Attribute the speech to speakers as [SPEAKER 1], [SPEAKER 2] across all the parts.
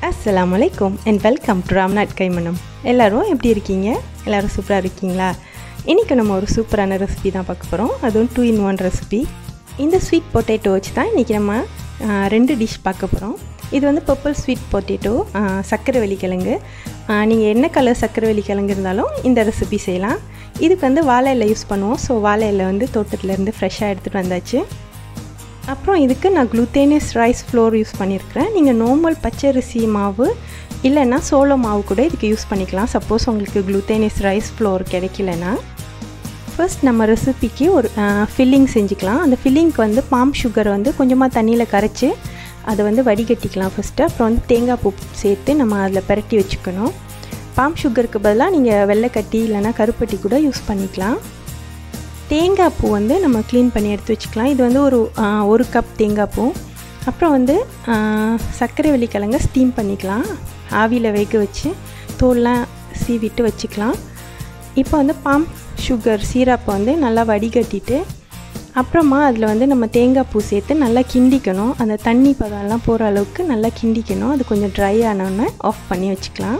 [SPEAKER 1] அஸ்ஸலாமு அலைக்கும் and welcome to Ramnad Kaimanam எல்லோரும் எப்படி இருக்கீங்க எல்லோரும் சூப்பராக இருக்கீங்களா இன்றைக்கி நம்ம ஒரு சூப்பரான ரெசிபி தான் பார்க்க போகிறோம் அதுவும் டூ இன் ஒன் ரெசிபி இந்த ஸ்வீட் பொட்டேட்டோ வச்சு தான் இன்றைக்கி நம்ம ஆ, ரெண்டு டிஷ் பார்க்க போகிறோம் இது வந்து பர்பிள் ஸ்வீட் பொட்டேட்டோ சர்க்கரை வெள்ளிக்கிழங்கு நீங்கள் என்ன கலர் சர்க்கரை வெள்ளிக்கிழங்கு இருந்தாலும் இந்த ரெசிபி செய்யலாம் இதுக்கு வந்து வாழை இலை யூஸ் பண்ணுவோம் ஸோ வாழை இலை வந்து தோட்டத்துலேருந்து ஃப்ரெஷ்ஷாக எடுத்துகிட்டு வந்தாச்சு அப்புறம் இதுக்கு நான் குளுத்தேனியஸ் ரைஸ் ஃப்ளோர் யூஸ் பண்ணியிருக்கிறேன் நீங்கள் நார்மல் பச்சரிசி மாவு இல்லைன்னா சோள மாவு கூட இதுக்கு யூஸ் பண்ணிக்கலாம் சப்போஸ் உங்களுக்கு குளுத்தேனியஸ் ரைஸ் ஃப்ளோர் கிடைக்கலனா ஃபர்ஸ்ட் நம்ம ரெசிபிக்கு ஒரு ஃபில்லிங் செஞ்சுக்கலாம் அந்த ஃபில்லிங்க்கு வந்து பாம் சுகர் வந்து கொஞ்சமாக தண்ணியில் கரைச்சி அதை வந்து வடிகட்டிக்கலாம் ஃபஸ்ட்டு அப்புறம் வந்து தேங்காய் பூ சேர்த்து நம்ம அதில் பிரட்டி வச்சுக்கணும் பாம் சுகருக்கு பதிலாக நீங்கள் வெள்ளைக்கட்டி இல்லைன்னா கருப்பட்டி கூட யூஸ் பண்ணிக்கலாம் தேங்காய் பூ வந்து நம்ம க்ளீன் பண்ணி எடுத்து வச்சுக்கலாம் இது வந்து ஒரு ஆ, ஒரு கப் தேங்காய் பூ அப்புறம் வந்து ஆ, சர்க்கரை வெள்ளிக்கிழங்க ஸ்டீம் பண்ணிக்கலாம் ஆவியில் வேக வச்சு தோல்லாம் சீவிட்டு வச்சுக்கலாம் இப்போ வந்து பாம் சுகர் சீரப்பை வந்து நல்லா வடிகட்டிட்டு அப்புறமா அதில் வந்து நம்ம தேங்காய் பூ சேர்த்து நல்லா கிண்டிக்கணும் அந்த தண்ணி பதம்லாம் போகிற அளவுக்கு நல்லா கிண்டிக்கணும் அது கொஞ்சம் ட்ரை ஆனோடனே ஆஃப் பண்ணி வச்சுக்கலாம்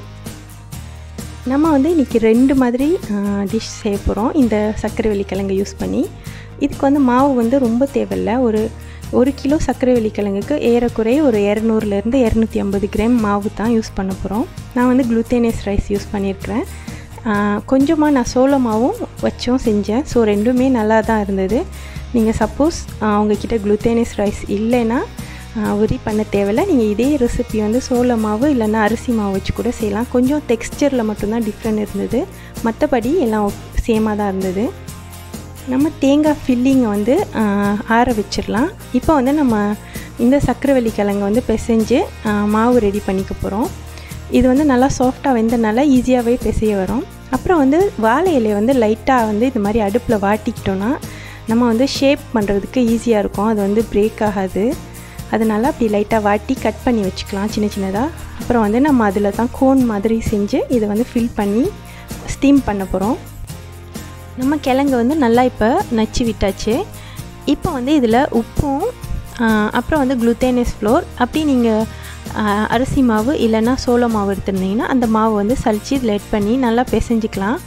[SPEAKER 1] நம்ம வந்து இன்றைக்கி ரெண்டு மாதிரி டிஷ் செய்ய போகிறோம் இந்த சர்க்கரை வெள்ளிக்கிழங்கு யூஸ் பண்ணி இதுக்கு வந்து மாவு வந்து ரொம்ப தேவையில்ல ஒரு ஒரு கிலோ சர்க்கரை வெள்ளிக்கிழங்குக்கு ஏறக்குறைய ஒரு இரநூறுலேருந்து இரநூத்தி ஐம்பது கிராம் மாவு தான் யூஸ் பண்ண போகிறோம் நான் வந்து குளுத்தேனியஸ் ரைஸ் யூஸ் பண்ணியிருக்கிறேன் கொஞ்சமாக நான் சோள மாவும் வச்சும் செஞ்சேன் ஸோ ரெண்டுமே நல்லா தான் இருந்தது நீங்கள் சப்போஸ் உங்ககிட்ட குளுத்தேனியஸ் ரைஸ் இல்லைன்னா உரி பண்ண தேவையில்ல நீங்கள் இதே ரெசிபி வந்து சோள மாவு இல்லைன்னா அரிசி மாவு வச்சு கூட செய்யலாம் கொஞ்சம் டெக்ஸ்டரில் மட்டும்தான் டிஃப்ரெண்ட் இருந்தது மற்றபடி எல்லாம் சேமாக தான் இருந்தது நம்ம தேங்காய் ஃபில்லிங்கை வந்து ஆஹ், ஆற வச்சிடலாம் இப்போ வந்து நம்ம இந்த சக்கரவள்ளி கிழங்க வந்து பிசைஞ்சு ஆஹ், மாவு ரெடி பண்ணிக்க போகிறோம் இது வந்து நல்லா சாஃப்டாக வெந்தனால ஈஸியாகவே பிசைய வரும் அப்புறம் வந்து வாழை இலையை வந்து லைட்டாக வந்து இது மாதிரி அடுப்பில் வாட்டிக்கிட்டோன்னா நம்ம வந்து ஷேப் பண்ணுறதுக்கு ஈஸியாக இருக்கும் அது வந்து பிரேக் ஆகாது அதனால் அப்படி லைட்டாக வாட்டி கட் பண்ணி வச்சுக்கலாம் சின்ன சின்னதாக அப்புறம் வந்து நம்ம அதில் தான் கோன் மாதிரி செஞ்சு இதை வந்து ஃபில் பண்ணி ஸ்டீம் பண்ண போகிறோம் நம்ம கிழங்கு வந்து நல்லா இப்போ நச்சு விட்டாச்சு இப்போ வந்து இதில் உப்பும் ஆ, அப்புறம் வந்து குளுத்தேனியஸ் ஃப்ளோர் அப்படி நீங்கள் அரிசி மாவு இல்லைன்னா சோள மாவு எடுத்துருந்தீங்கன்னா அந்த மாவு வந்து சலிச்சு இதில் ஆட் பண்ணி நல்லா பிசைஞ்சிக்கலாம்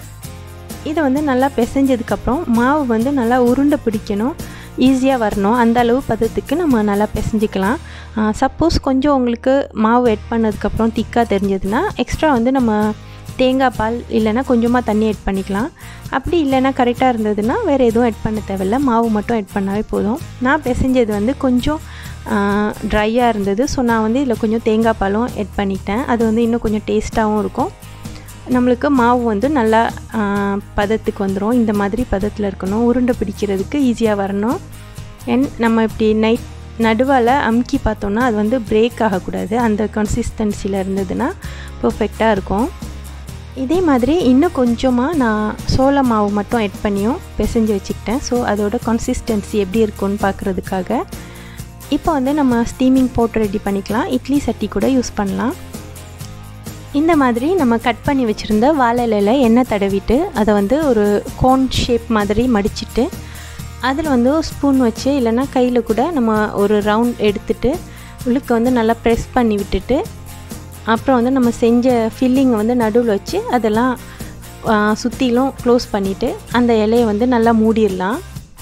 [SPEAKER 1] இதை வந்து நல்லா பிசைஞ்சதுக்கப்புறம் மாவு வந்து நல்லா உருண்டை பிடிக்கணும் ஈஸியாக வரணும் அந்த அளவு பதத்துக்கு நம்ம நல்லா பிசைஞ்சிக்கலாம் சப்போஸ் கொஞ்சம் உங்களுக்கு மாவு எட் பண்ணதுக்கப்புறம் திக்காக தெரிஞ்சதுன்னா எக்ஸ்ட்ரா வந்து நம்ம தேங்காய் பால் இல்லைன்னா கொஞ்சமாக தண்ணி எட் பண்ணிக்கலாம் அப்படி இல்லைன்னா கரெக்டாக இருந்ததுன்னா வேறு எதுவும் எட் பண்ண தேவையில்ல மாவு மட்டும் எட் பண்ணாவே போதும் நான் பிசைஞ்சது வந்து கொஞ்சம் ட்ரையாக இருந்தது ஸோ நான் வந்து இதில் கொஞ்சம் தேங்காய் பாலும் எட் பண்ணிட்டேன் அது வந்து இன்னும் கொஞ்சம் டேஸ்ட்டாகவும் இருக்கும் நம்மளுக்கு மாவு வந்து நல்லா ஆ, பதத்துக்கு வந்துடும் இந்த மாதிரி பதத்தில் இருக்கணும் உருண்டை பிடிக்கிறதுக்கு ஈஸியாக வரணும் அண்ட் நம்ம இப்படி நைட் நடுவால் அமுக்கி பார்த்தோன்னா அது வந்து பிரேக் ஆகக்கூடாது அந்த கன்சிஸ்டன்சியில் இருந்ததுன்னா பர்ஃபெக்டாக இருக்கும் இதே மாதிரி இன்னும் கொஞ்சமாக நான் சோள மாவு மட்டும் எட் பண்ணியும் பிசைஞ்சு வச்சுக்கிட்டேன் ஸோ அதோட கன்சிஸ்டன்சி எப்படி இருக்கும்னு பார்க்குறதுக்காக இப்போ வந்து நம்ம ஸ்டீமிங் போட்டு ரெடி பண்ணிக்கலாம் இட்லி சட்டி கூட யூஸ் பண்ணலாம் இந்த மாதிரி நம்ம கட் பண்ணி வச்சுருந்த வாழை இலையில் எண்ணெய் தடவிட்டு அதை வந்து ஒரு கோன் ஷேப் மாதிரி மடிச்சிட்டு அதில் வந்து ஸ்பூன் வச்சு இல்லைன்னா கையில் கூட நம்ம ஒரு ரவுண்ட் எடுத்துட்டு உள்ளுக்க வந்து நல்லா ப்ரெஸ் பண்ணி விட்டுட்டு அப்புறம் வந்து நம்ம செஞ்ச ஃபில்லிங்கை வந்து நடுவில் வச்சு அதெல்லாம் சுற்றிலும் க்ளோஸ் பண்ணிவிட்டு அந்த இலையை வந்து நல்லா மூடிடலாம்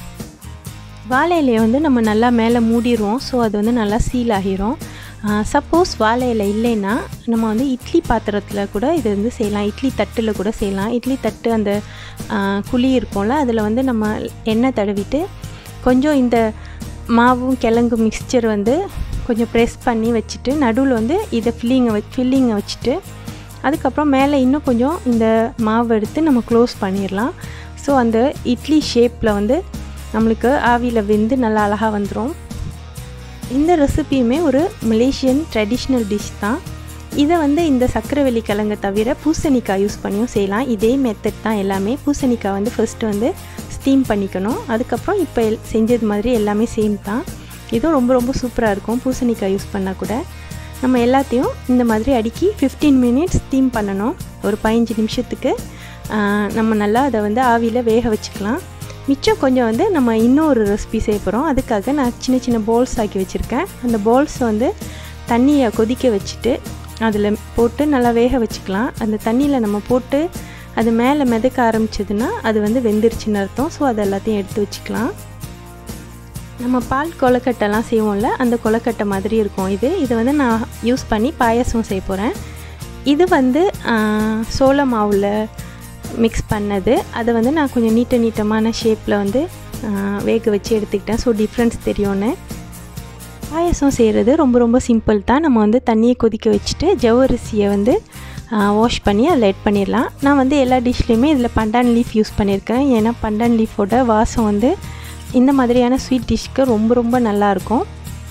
[SPEAKER 1] வாழை இலையை வந்து நம்ம நல்லா மேலே மூடிடுவோம் ஸோ அது வந்து நல்லா சீல் ஆகிரும் சப்போஸ் வாழை இலை இல்லைன்னா நம்ம வந்து இட்லி பாத்திரத்தில் கூட இது வந்து செய்யலாம் இட்லி தட்டில் கூட செய்யலாம் இட்லி தட்டு அந்த ஆ, குழி இருக்கும்ல அதில் வந்து நம்ம எண்ணெய் தடவிட்டு கொஞ்சம் இந்த மாவும் கிழங்கு மிக்ஸ்சர் வந்து கொஞ்சம் ப்ரெஸ் பண்ணி வச்சுட்டு நடுவில் வந்து இதை ஃபில்லிங்கை வச் ஃபில்லிங்கை வச்சுட்டு அதுக்கப்புறம் மேலே இன்னும் கொஞ்சம் இந்த மாவு எடுத்து நம்ம க்ளோஸ் பண்ணிடலாம் ஸோ அந்த இட்லி ஷேப்பில் வந்து நம்மளுக்கு ஆவியில் வெந்து நல்லா அழகாக வந்துடும் இந்த ரெசிபியுமே ஒரு மலேசியன் ட்ரெடிஷ்னல் டிஷ் தான் இதை வந்து இந்த சக்கரை வெள்ளிக்கிழங்கை தவிர பூசணிக்காய் யூஸ் பண்ணியும் செய்யலாம் இதே மெத்தட் தான் எல்லாமே பூசணிக்காய் வந்து ஃபர்ஸ்ட் வந்து ஸ்டீம் பண்ணிக்கணும் அதுக்கப்புறம் இப்போ எல்- செஞ்சது மாதிரி எல்லாமே சேம் தான் இதுவும் ரொம்ப ரொம்ப சூப்பராக இருக்கும் பூசணிக்காய் யூஸ் பண்ணால் கூட நம்ம எல்லாத்தையும் இந்த மாதிரி அடுக்கி 15 மினிட்ஸ் ஸ்டீம் பண்ணணும் ஒரு பதினஞ்சு நிமிஷத்துக்கு ஆஹ், நம்ம நல்லா அதை வந்து ஆவியில் வேக வச்சுக்கலாம் மிச்சம் கொஞ்சம் வந்து நம்ம இன்னொரு ரெசிபி செய்ய போகிறோம் அதுக்காக நான் சின்ன சின்ன பால்ஸ் ஆக்கி வச்சுருக்கேன் அந்த பால்ஸ் வந்து தண்ணியை கொதிக்க வச்சுட்டு அதில் போட்டு நல்லா வேக வச்சுக்கலாம் அந்த தண்ணியில் நம்ம போட்டு அது மேலே மிதக்க ஆரம்பிச்சதுன்னா அது வந்து வெந்துருச்சுன்னு அர்த்தம் ஸோ அது எல்லாத்தையும் எடுத்து வச்சுக்கலாம் நம்ம பால் கொலக்கட்டைலாம் செய்வோம்ல அந்த கொலக்கட்டை மாதிரி இருக்கும் இது இதை வந்து நான் யூஸ் பண்ணி பாயாசம் செய்ய போகிறேன் இது வந்து சோள மாவில் மிக்ஸ் பண்ணது அதை வந்து நான் கொஞ்சம் நீட்ட நீட்டமான ஷேப்பில் வந்து வேக வச்சு எடுத்துக்கிட்டேன் ஸோ டிஃப்ரென்ஸ் தெரியும்னு பாயசம் செய்கிறது ரொம்ப ரொம்ப சிம்பிள் தான் நம்ம வந்து தண்ணியை கொதிக்க வச்சுட்டு ஜவ்வரிசியை வந்து வாஷ் பண்ணி அதில் ஆட் பண்ணிடலாம் நான் வந்து எல்லா டிஷ்லேயுமே இதில் பண்டான் லீஃப் யூஸ் பண்ணியிருக்கேன் ஏன்னா பண்டான் லீஃபோட வாசம் வந்து இந்த மாதிரியான ஸ்வீட் டிஷ்க்கு ரொம்ப ரொம்ப நல்லாயிருக்கும்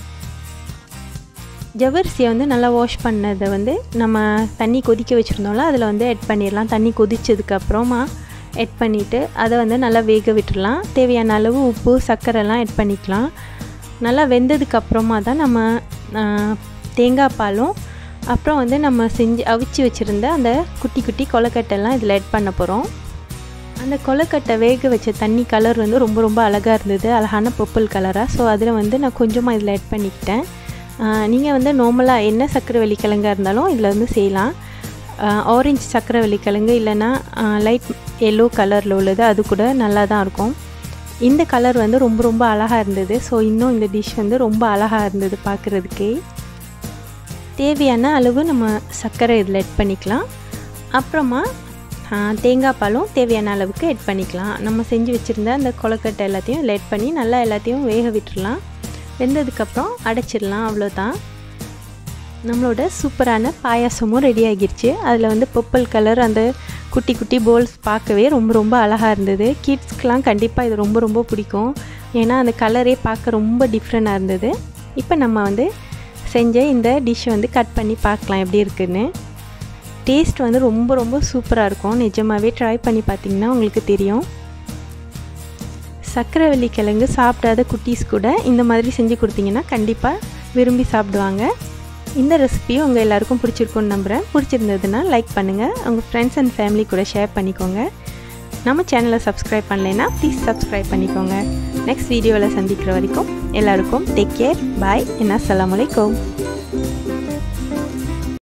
[SPEAKER 1] ஜவ்வரிசியை வந்து நல்லா வாஷ் பண்ணதை வந்து நம்ம தண்ணி கொதிக்க வச்சுருந்தோம்ல அதில் வந்து ஆட் பண்ணிடலாம் தண்ணி கொதிச்சதுக்கப்புறமா ஆட் பண்ணிவிட்டு அதை வந்து நல்லா வேக விட்டுடலாம் தேவையான அளவு உப்பு சர்க்கரைலாம் ஆட் பண்ணிக்கலாம் நல்லா வெந்ததுக்கப்புறமா தான் நம்ம தேங்காய் பாலும் அப்புறம் வந்து நம்ம செஞ்சு அவிச்சு வச்சுருந்த அந்த குட்டி குட்டி கொலக்கட்டைலாம் இதில் ஆட் பண்ண போகிறோம் அந்த கொலக்கட்டை வேக வச்ச தண்ணி கலர் வந்து ரொம்ப ரொம்ப அழகாக இருந்தது அழகான பர்பிள் கலராக ஸோ அதில் வந்து நான் கொஞ்சமாக இதில் ஆட் பண்ணிக்கிட்டேன் நீங்கள் வந்து நார்மலாக என்ன சர்க்கரை வெள்ளிக்கிழங்காக இருந்தாலும் இதில் வந்து செய்யலாம் ஆரஞ்சு சர்க்கரை வெள்ளிக்கிழங்கு இல்லைன்னா லைட் எல்லோ கலரில் உள்ளது அது கூட நல்லா தான் இருக்கும் இந்த கலர் வந்து ரொம்ப ரொம்ப அழகாக இருந்தது ஸோ இன்னும் இந்த டிஷ் வந்து ரொம்ப அழகாக இருந்தது பார்க்குறதுக்கே தேவையான அளவு நம்ம சர்க்கரை இதில் ஆட் பண்ணிக்கலாம் அப்புறமா தேங்காய் பாலும் தேவையான அளவுக்கு ஆட் பண்ணிக்கலாம் நம்ம செஞ்சு வச்சுருந்த அந்த கொலக்கட்டை எல்லாத்தையும் இதில் ஆட் பண்ணி நல்லா எல்லாத்தையும் வேக விட்டுடலாம் வெந்ததுக்கப்புறம் அடைச்சிடலாம் அவ்வளோதான் நம்மளோட சூப்பரான பாயாசமும் ரெடி ஆகிருச்சு அதில் வந்து பர்பிள் கலர் அந்த குட்டி குட்டி போல்ஸ் பார்க்கவே ரொம்ப ரொம்ப அழகாக இருந்தது கிட்ஸ்க்கெலாம் கண்டிப்பாக இது ரொம்ப ரொம்ப பிடிக்கும் ஏன்னா அந்த கலரே பார்க்க ரொம்ப டிஃப்ரெண்ட்டாக இருந்தது இப்போ நம்ம வந்து செஞ்ச இந்த டிஷ்ஷை வந்து கட் பண்ணி பார்க்கலாம் எப்படி இருக்குன்னு டேஸ்ட் வந்து ரொம்ப ரொம்ப சூப்பராக இருக்கும் நிஜமாகவே ட்ரை பண்ணி பார்த்தீங்கன்னா உங்களுக்கு தெரியும் சர்க்கரைவள்ளி கிழங்கு சாப்பிடாத குட்டீஸ் கூட இந்த மாதிரி செஞ்சு கொடுத்தீங்கன்னா கண்டிப்பாக விரும்பி சாப்பிடுவாங்க இந்த ரெசிபி உங்கள் எல்லாருக்கும் பிடிச்சிருக்குன்னு நம்புகிறேன் பிடிச்சிருந்ததுன்னா லைக் பண்ணுங்கள் உங்கள் ஃப்ரெண்ட்ஸ் அண்ட் ஃபேமிலி கூட ஷேர் பண்ணிக்கோங்க நம்ம சேனலை சப்ஸ்கிரைப் பண்ணலைன்னா ப்ளீஸ் சப்ஸ்கிரைப் பண்ணிக்கோங்க நெக்ஸ்ட் வீடியோவில் சந்திக்கிற வரைக்கும் எல்லாருக்கும் டேக் கேர் பாய் என்ன அஸ்லாம் வலைக்கம்